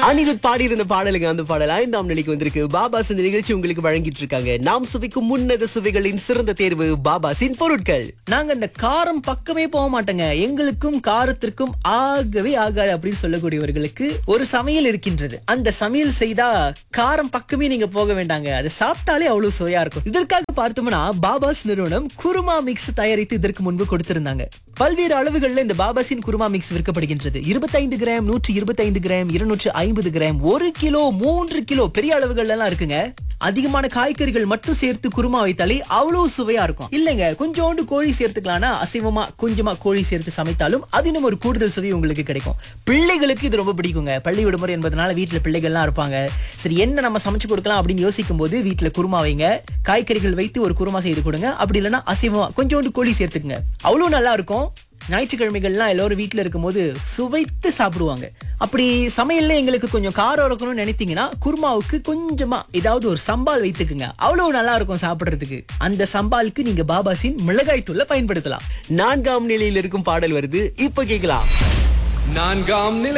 அனிருத் பாடி இருந்த பாடலுங்க அந்த பாடல் ஐந்தாம் நிலைக்கு வந்திருக்கு பாபாஸ் இந்த நிகழ்ச்சி உங்களுக்கு வழங்கிட்டு இருக்காங்க நாம் சுவைக்கும் முன்னத சுவைகளின் சிறந்த தேர்வு பாபாஸின் பொருட்கள் நாங்க இந்த காரம் பக்கமே போக மாட்டோங்க எங்களுக்கும் காரத்திற்கும் ஆகவே ஆகாது அப்படின்னு சொல்லக்கூடியவர்களுக்கு ஒரு சமையல் இருக்கின்றது அந்த சமையல் செய்தா காரம் பக்கமே நீங்க போக வேண்டாங்க அது சாப்பிட்டாலே அவ்வளவு சுவையா இருக்கும் இதற்காக பார்த்தோம்னா பாபாஸ் நிறுவனம் குருமா மிக்ஸ் தயாரித்து இதற்கு முன்பு கொடுத்திருந்தாங்க பல்வேறு அளவுகள்ல இந்த பாபாஸின் குருமா மிக்ஸ் விற்கப்படுகின்றது இருபத்தைந்து கிராம் நூற்றி இருபத்தைந்து கிராம் இருநூற்று ஐம்பது கிராம் ஒரு கிலோ மூன்று கிலோ பெரிய அளவுகள்ல எல்லாம் இருக்குங்க அதிகமான காய்கறிகள் மட்டும் சேர்த்து குருமா வைத்தாலே அவ்வளவு சுவையா இருக்கும் இல்லைங்க கொஞ்சோண்டு கோழி சேர்த்துக்கலாம்னா அசைவமா கொஞ்சமா கோழி சேர்த்து சமைத்தாலும் அது இன்னும் ஒரு கூடுதல் சுவை உங்களுக்கு கிடைக்கும் பிள்ளைகளுக்கு இது ரொம்ப பிடிக்குங்க பள்ளி விடுமுறை என்பதனால வீட்டுல பிள்ளைகள்லாம் இருப்பாங்க சரி என்ன நம்ம சமைச்சு கொடுக்கலாம் அப்படின்னு யோசிக்கும் போது வீட்டுல குருமா வைங்க காய்கறிகள் வைத்து ஒரு குருமா செய்து கொடுங்க அப்படி இல்லைன்னா அசைவமா கொஞ்சோண்டு கோழி சேர்த்துக்குங்க அவ்வளவு நல்லா இருக்கும் ஞாயிற்றுக்கிழமைகள்லாம் எல்லாரும் வீட்ல இருக்கும்போது சுவைத்து சாப்பிடுவாங்க அப்படி சமையல்ல எங்களுக்கு கொஞ்சம் காரம் இருக்கணும்னு நினைத்தீங்கன்னா குருமாவுக்கு கொஞ்சமா ஏதாவது ஒரு சம்பால் வைத்துக்குங்க அவ்வளவு நல்லா இருக்கும் சாப்பிடுறதுக்கு அந்த சம்பாலுக்கு நீங்க பாபாசின் மிளகாய் தூளை பயன்படுத்தலாம் நான்காம் நிலையில் இருக்கும் பாடல் வருது இப்ப கேட்கலாம் நான்காம் நிலை